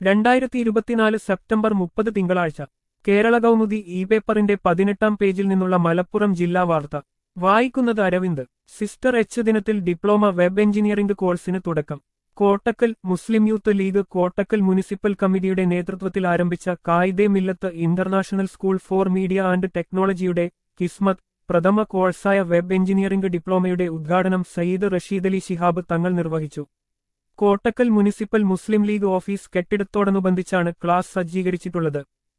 രണ്ടായിരത്തി ഇരുപത്തിനാല് സെപ്റ്റംബർ മുപ്പത് തിങ്കളാഴ്ച കേരള കൗമുദി ഇ പേപ്പറിന്റെ പതിനെട്ടാം പേജിൽ നിന്നുള്ള മലപ്പുറം ജില്ലാ വാർത്ത വായിക്കുന്നത് അരവിന്ദ് സിസ്റ്റർ എച്ച് ദിനത്തിൽ ഡിപ്ലോമ വെബ് എഞ്ചിനീയറിംഗ് കോഴ്സിന് തുടക്കം Kottakkal Muslim youth league Kottakkal municipal കമ്മിറ്റിയുടെ നേതൃത്വത്തിൽ ആരംഭിച്ച Quaide Millath international school for media and ടെക്നോളജിയുടെ കിസ്മത്ത് പ്രഥമ കോഴ്സായ വെബ് എഞ്ചിനീയറിംഗ് ഡിപ്ലോമയുടെ ഉദ്ഘാടനം സയ്യിദ് റഷീദ് അലി ശിഹാബ് തങ്ങൾ നിർവഹിച്ചു Kottakkal municipal Muslim league office കെട്ടിടത്തോടനുബന്ധിച്ചാണ് ക്ലാസ് സജ്ജീകരിച്ചിട്ടുള്ളത്